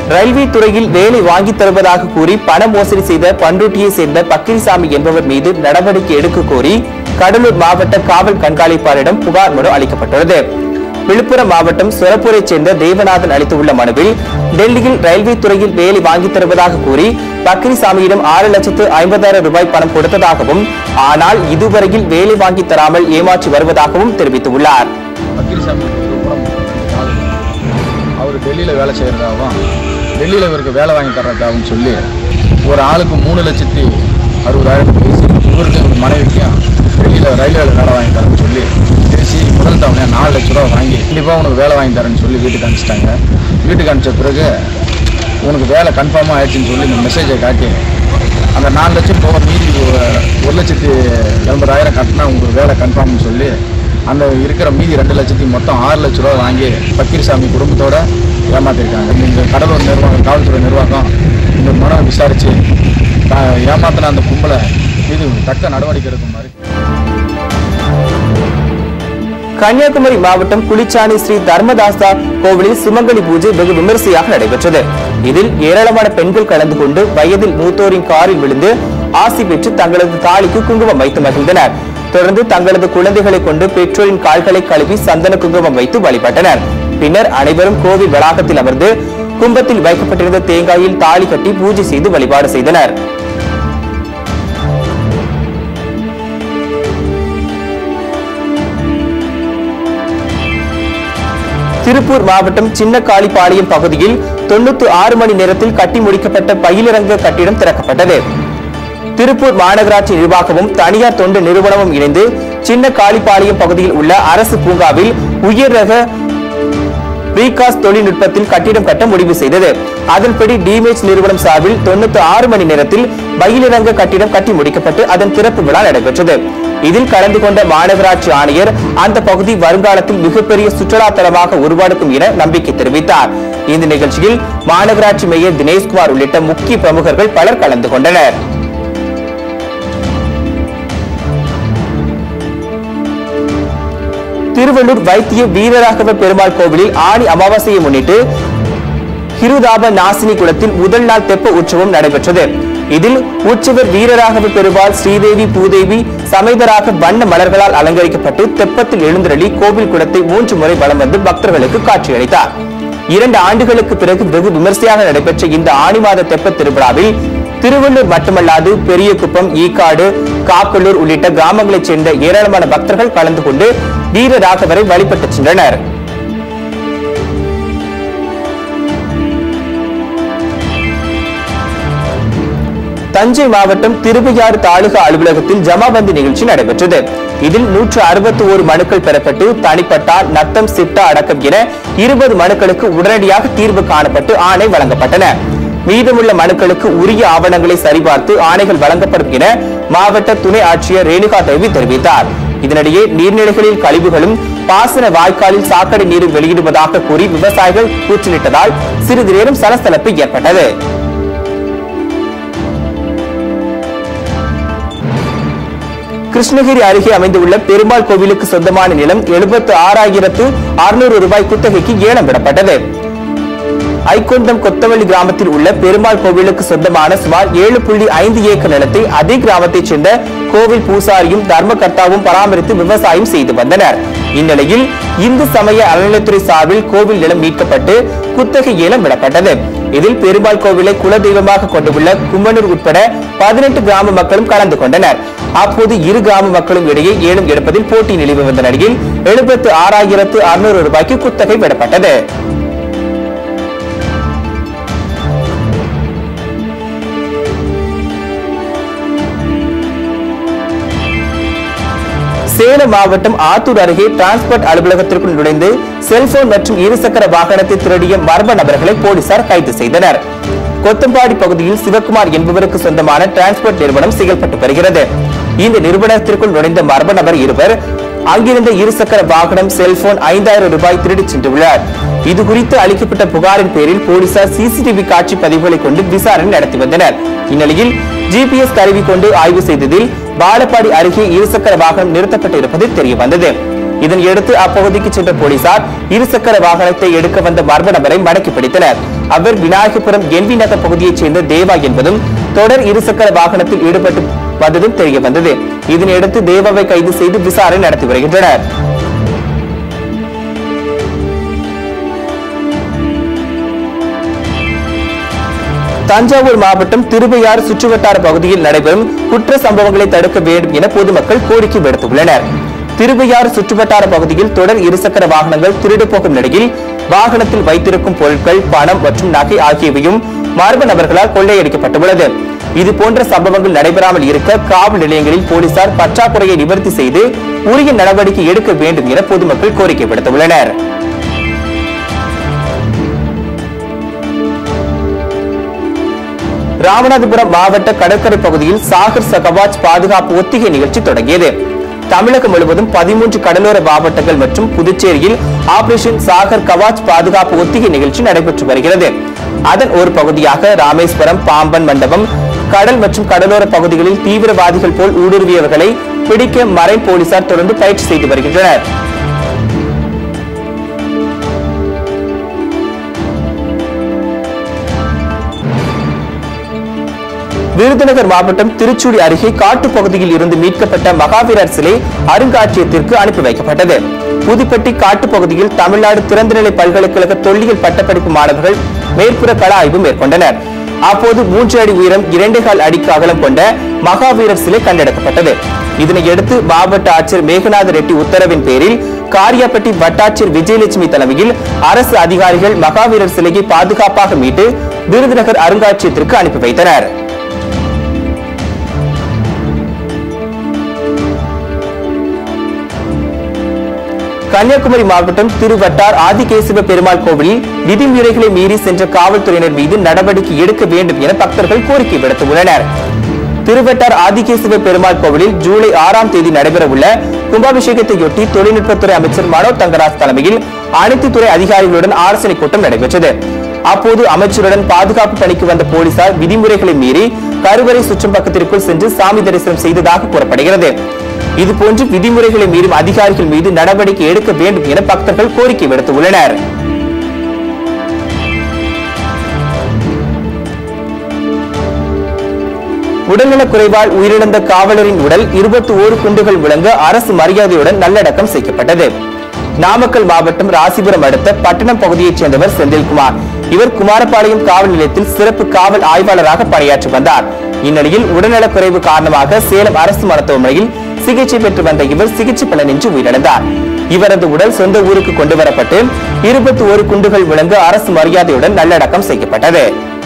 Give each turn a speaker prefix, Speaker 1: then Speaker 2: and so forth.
Speaker 1: Railway துறையில் வேலை வாங்கித் தருவதாக கூறி பண மோசடி செய்த பண்ருட்டியை சேர்ந்த பக்கிரிசாமி என்பவர் மீது நடவடிக்கை எடுக்க கோரி கடலூர் மாவட்ட காவல் கண்காணிப்பாளரிடம் புகார் மனு அளிக்கப்பட்டுள்ளது விழுப்புரம் மாவட்டம் சொரப்பூரைச் சேர்ந்த தேவநாதன் அளித்துள்ள மனுவில் டெல்லியில் ரயில்வே துறையில் வேலை வாங்கித் தருவதாக கூறி பக்ரிசாமியிடம் ஆறு லட்சத்து ஐம்பதாயிரம் ரூபாய் பணம் கொடுத்ததாகவும் ஆனால் இதுவரையில் வேலை வாங்கித் தராமல் ஏமாற்றி வருவதாகவும் தெரிவித்துள்ளார்
Speaker 2: பக்கீர்சாமி விழுப்புரம் ஆளு. அவர் டெல்லியில் வேலை செய்கிறதாகவும் டெல்லியில் இவருக்கு வேலை வாங்கி தர்றதாகவும் சொல்லி ஒரு ஆளுக்கு மூணு லட்சத்தி அறுபதாயிரம் பேசி இவருக்கு இவர் மனைவிக்கும் டெல்லியில் ரயில்வேல வேலை வாங்கி தரேன்னு சொல்லி பேசி முதல் தவணையாக நாலு லட்ச ரூபா வாங்கி கண்டிப்பாக உனக்கு வேலை வாங்கி தரேன்னு சொல்லி வீட்டுக்கு அனுப்பிச்சிட்டாங்க வீட்டுக்கு அனுப்பிச்ச பிறகு உனக்கு வேலை கன்ஃபார்மாக ஆயிடுச்சுன்னு சொல்லி இந்த மெசேஜை காட்டி அந்த நாலு லட்சம் போக மீதி ஒரு ஒரு லட்சத்தி எண்பதாயிரம் கட்டினா உங்களுக்கு வேலை கன்ஃபார்ம்னு சொல்லி அந்த இருக்கிற மீதி ரெண்டு லட்சத்தி மொத்தம் ஆறு லட்ச ரூபா வாங்கி பக்கீர்சாமி குடும்பத்தோட ஏமாத்திருக்காங்க இந்த கடலூர் நிர்வாகம் காவல்துறை நிர்வாகம் இந்த மனம் விசாரித்து ஏமாத்தின அந்த கும்பலை மீது தக்க நடவடிக்கை எடுக்குமாறு
Speaker 1: கன்னியாகுமரி மாவட்டம் குளிச்சாணி ஸ்ரீ தர்மதாஸ்தா கோவிலில் சுமங்கலி பூஜை வெகு விமரிசையாக நடைபெற்றது இதில் ஏராளமான பெண்கள் கலந்து கொண்டு வயதில் மூத்தோரின் காரில் விழுந்து ஆசி பெற்று தங்களது தாலிக்கு குங்குமம் வைத்து மகிழ்ந்தனர் தொடர்ந்து தங்களது குழந்தைகளை கொண்டு பெற்றோரின் கால்களை கழுவி சந்தன குங்குமம் வைத்து வழிபட்டனர் பின்னர் அனைவரும் கோவில் வளாகத்தில் அமர்ந்து கும்பத்தில் வைக்கப்பட்டிருந்த தேங்காயில் தாலி கட்டி பூஜை செய்து வழிபாடு செய்தனர் திருப்பூர் மாவட்டம் சின்ன காளிப்பாளையம் பகுதியில் தொண்ணூத்தி ஆறு மணி நேரத்தில் கட்டி முடிக்கப்பட்ட பயிலிறங்க கட்டிடம் திறக்கப்பட்டது திருப்பூர் மாநகராட்சி நிர்வாகமும் தனியார் தொண்டு நிறுவனமும் இணைந்து சின்ன காளிப்பாளையம் பகுதியில் உள்ள அரசு பூங்காவில் உயர் ரக ரீகாஸ் தொழில்நுட்பத்தில் கட்டிடம் கட்ட முடிவு செய்தது அதன்படி டிமேஜ் நிறுவனம் சார்பில் தொண்ணூத்தி ஆறு மணி நேரத்தில் பயிலிறங்க கட்டிடம் கட்டி முடிக்கப்பட்டு அதன் திறப்பு விழா நடைபெற்றது இதில் கலந்து கொண்ட மாநகராட்சி ஆணையர் அந்த பகுதி வருங்காலத்தில் மிகப்பெரிய சுற்றுலா தலமாக உருவாக்கும் என நம்பிக்கை தெரிவித்தார் இந்த நிகழ்ச்சியில் மாநகராட்சி மேயர் தினேஷ்குமார் உள்ளிட்ட முக்கிய பிரமுகர்கள் பலர் கலந்து கொண்டனர் திருவள்ளூர் வைத்திய வீரராகவ பெருமாள் கோவிலில் ஆணி அமாவாசையை முன்னிட்டு ஹிருதாப நாசினி குளத்தில் முதல் நாள் தெப்ப உற்சவம் நடைபெற்றது இதில் உற்சவர் வீரராகவ பெருமாள் ஸ்ரீதேவி பூதேவி சமேதராக வண்ண மலர்களால் அலங்கரிக்கப்பட்டு தெப்பத்தில் எழுந்தருளி கோவில் குளத்தை மூன்று முறை வலம் வந்து பக்தர்களுக்கு காட்சியளித்தார் இரண்டு ஆண்டுகளுக்கு பிறகு வெகு விமர்சையாக நடைபெற்ற இந்த ஆணி மாத தெப்ப திருவிழாவில் திருவள்ளூர் மட்டுமல்லாது பெரியகுப்பம் ஈக்காடு காக்கலூர் உள்ளிட்ட கிராமங்களைச் சேர்ந்த ஏராளமான பக்தர்கள் கலந்து கொண்டு வீரராகவரை வழிபட்டுச் சென்றனர் தஞ்சை மாவட்டம் திருவையாறு தாலுகா அலுவலகத்தில் ஜமாபந்தி நிகழ்ச்சி நடைபெற்றது இதில் நூற்று அறுபத்தி ஒரு மனுக்கள் பெறப்பட்டு தனிப்பட்டா நத்தம் சிட்டா அடக்கம் என இருபது மனுக்களுக்கு உடனடியாக தீர்வு காணப்பட்டு ஆணை வழங்கப்பட்டன மீதமுள்ள மனுக்களுக்கு உரிய ஆவணங்களை சரிபார்த்து ஆணைகள் வழங்கப்படும் என மாவட்ட துணை ஆட்சியர் ரேணுகா தேவி தெரிவித்தார் இதனிடையே நீர்நிலைகளில் கழிவுகளும் பாசன வாய்க்காலில் சாக்கடை நீரும் வெளியிடுவதாக கூறி விவசாயிகள் கூச்சலிட்டதால் சிறிது நேரம் சலசலப்பு ஏற்பட்டது கிருஷ்ணகிரி அருகே அமைந்துள்ள பெருமாள் கோவிலுக்கு சொந்தமான நிலம் எழுபத்து ஆறாயிரத்து அறுநூறு ரூபாய் குத்தகைக்கு ஏலம் விடப்பட்டது ஐக்குண்டம் கொத்தவள்ளி கிராமத்தில் உள்ள பெருமாள் கோவிலுக்கு சொந்தமான சுமார் ஏழு புள்ளி ஐந்து ஏக்கர் நிலத்தை அதே கிராமத்தைச் சேர்ந்த கோவில் பூசாரியும் தர்மகர்த்தாவும் பராமரித்து விவசாயம் செய்து வந்தனர் இந்நிலையில் இந்து சமய அறநிலைத்துறை சார்பில் கோவில் நிலம் மீட்கப்பட்டு குத்தகை ஏலம் விடப்பட்டது இதில் பெருமாள் கோவிலை குலதெய்வமாக கொண்டுள்ள கும்மனூர் உட்பட பதினெட்டு கிராம மக்களும் கலந்து கொண்டனர் அப்போது இரு கிராம மக்களும் இடையே ஏலம் எடுப்பதில் போட்டி நிலவி வந்த நிலையில் எழுபத்து ஆறாயிரத்து அறுநூறு ரூபாய்க்கு குத்தகை விடப்பட்டது சேலம் மாவட்டம் ஆத்தூர் அருகே டிரான்ஸ்போர்ட் அலுவலகத்திற்குள் நுழைந்து செல்போன் மற்றும் இருசக்கர வாகனத்தை திருடிய மர்ம நபர்களை போலீசார் கைது செய்தனர் கொத்தம்பாடி பகுதியில் சிவகுமார் என்பவருக்கு சொந்தமான டிரான்ஸ்போர்ட் நிறுவனம் செயல்பட்டு வருகிறது இந்த நிறுவனத்திற்குள் நுழைந்த மர்ம நபர் இருவர் அங்கிருந்த இருசக்கர வாகனம் செல்போன் ஐந்தாயிரம் ரூபாய் திருடிச் சென்றுள்ளார் இது குறித்து அளிக்கப்பட்ட புகாரின் பேரில் போலீசார் சிசிடிவி காட்சி பதிவுகளை கொண்டு விசாரணை நடத்தி வந்தனர் இந்நிலையில் ஜிபிஎஸ் கருவி கொண்டு ஆய்வு செய்ததில் வாழப்பாடி அருகே இருசக்கர வாகனம் நிறுத்தப்பட்டு இருப்பது தெரிய வந்தது இதனையடுத்து அப்பகுதிக்கு சென்ற போலீசார் இருசக்கர வாகனத்தை எடுக்க வந்த மர்ம நபரை மடக்கி பிடித்தனர் அவர் விநாயகபுரம் என்வி நகர் பகுதியைச் சேர்ந்த தேவா என்பதும் தொடர் இருசக்கர வாகனத்தில் ஈடுபட்டு வந்ததும் தெரிய வந்தது இதனையடுத்து தேவாவை கைது செய்து விசாரணை நடத்தி வருகின்றனர் தஞ்சாவூர் மாவட்டம் திருவையாறு சுற்றுவட்டார பகுதியில் நடைபெறும் குற்ற சம்பவங்களை தடுக்க வேண்டும் என பொதுமக்கள் கோரிக்கை விடுத்துள்ளனர் திருவையாறு சுற்றுவட்டார பகுதியில் தொடர் இருசக்கர வாகனங்கள் திருடு போகும் நிலையில் வாகனத்தில் வைத்திருக்கும் பொருட்கள் பணம் மற்றும் நகை ஆகியவையும் மர்ம நபர்களால் கொள்ளையடிக்கப்பட்டுள்ளது இது போன்ற சம்பவங்கள் நடைபெறாமல் இருக்க காவல் நிலையங்களில் போலீசார் பற்றாக்குறையை நிவர்த்தி செய்து உரிய நடவடிக்கை எடுக்க வேண்டும் என பொதுமக்கள் கோரிக்கை விடுத்துள்ளனர் ராமநாதபுரம் மாவட்ட கடற்கரை பகுதியில் சாகர் சகவாஜ் பாதுகாப்பு ஒத்திகை நிகழ்ச்சி தொடங்கியது தமிழகம் முழுவதும் பதிமூன்று கடலோர மாவட்டங்கள் மற்றும் புதுச்சேரியில் ஆபரேஷன் சாகர் கவாச் பாதுகாப்பு ஒத்திகை நிகழ்ச்சி நடைபெற்று வருகிறது அதன் ஒரு பகுதியாக ராமேஸ்வரம் பாம்பன் மண்டபம் கடல் மற்றும் கடலோர பகுதிகளில் தீவிரவாதிகள் போல் ஊடுருவியவர்களை பிடிக்க மரைன் போலீசார் தொடர்ந்து பயிற்சி செய்து வருகின்றனர் விருதுநகர் மாவட்டம் திருச்சுழி அருகே காட்டுப் பகுதியில் இருந்து மீட்கப்பட்ட மகாவீரர் சிலை அருங்காட்சியகத்திற்கு அனுப்பி வைக்கப்பட்டது புதுப்பட்டி காட்டுப் பகுதியில் தமிழ்நாடு திறந்தநிலை பல்கலைக்கழக தொல்லியல் பட்டப்படிப்பு மாணவர்கள் மேற்புற கள ஆய்வு மேற்கொண்டனர் அப்போது மூன்று அடி உயரம் இரண்டே கால் அடிக்கு அகலம் கொண்ட மகாவீரர் சிலை கண்டெடுக்கப்பட்டது இதனையடுத்து மாவட்ட ஆட்சியர் மேகநாத ரெட்டி உத்தரவின் பேரில் காரியாப்பட்டி வட்டாட்சியர் விஜயலட்சுமி தலைமையில் அரசு அதிகாரிகள் மகாவீரர் சிலையை பாதுகாப்பாக மீட்டு விருதுநகர் அருங்காட்சியகத்திற்கு அனுப்பி வைத்தனர் கன்னியாகுமரி மாவட்டம் திருவட்டார் ஆதிகேசவ பெருமாள் கோவிலில் விதிமுறைகளை மீறி சென்ற காவல்துறையினர் மீது நடவடிக்கை எடுக்க வேண்டும் என பக்தர்கள் கோரிக்கை விடுத்துள்ளனர் திருவட்டார் ஆதிகேசவ பெருமாள் கோவிலில் ஜூலை ஆறாம் தேதி நடைபெறவுள்ள கும்பாபிஷேகத்தையொட்டி தொழில்நுட்பத்துறை அமைச்சர் மனோ தங்கராஜ் தலைமையில் அனைத்து துறை அதிகாரிகளுடன் ஆலோசனை கூட்டம் நடைபெற்றது அப்போது அமைச்சருடன் பாதுகாப்பு பணிக்கு வந்த போலீசார் விதிமுறைகளை மீறி கருவறை சுற்றும் பக்கத்திற்குள் சென்று சாமி தரிசனம் செய்ததாக கூறப்படுகிறது இதுபோன்று விதிமுறைகளை மீறும் அதிகாரிகள் மீது நடவடிக்கை எடுக்க வேண்டும் என பக்தர்கள் கோரிக்கை விடுத்துள்ளனர் உடல்நலக் குறைவால் உயிரிழந்த காவலரின் உடல் இருபத்தி ஓரு குண்டுகள் முழங்க அரசு மரியாதையுடன் நல்லடக்கம் செய்யப்பட்டது நாமக்கல் மாவட்டம் ராசிபுரம் அடுத்த பட்டணம் பகுதியைச் சேர்ந்தவர் செந்தில்குமார் இவர் குமாரபாளையம் காவல் நிலையத்தில் சிறப்பு காவல் ஆய்வாளராக பணியாற்றி வந்தார் இந்நிலையில் உடல்நலக் குறைவு காரணமாக சேலம் அரசு மருத்துவமனையில் சிகிச்சை பெற்று வந்த இவர் சிகிச்சை பலனின்றி உயிரிழந்தார் இவரது உடல் சொந்த ஊருக்கு கொண்டு வரப்பட்டு இருபத்தி ஒரு குண்டுகள் முழங்க அரசு மரியாதையுடன் நல்லடக்கம் செய்யப்பட்டது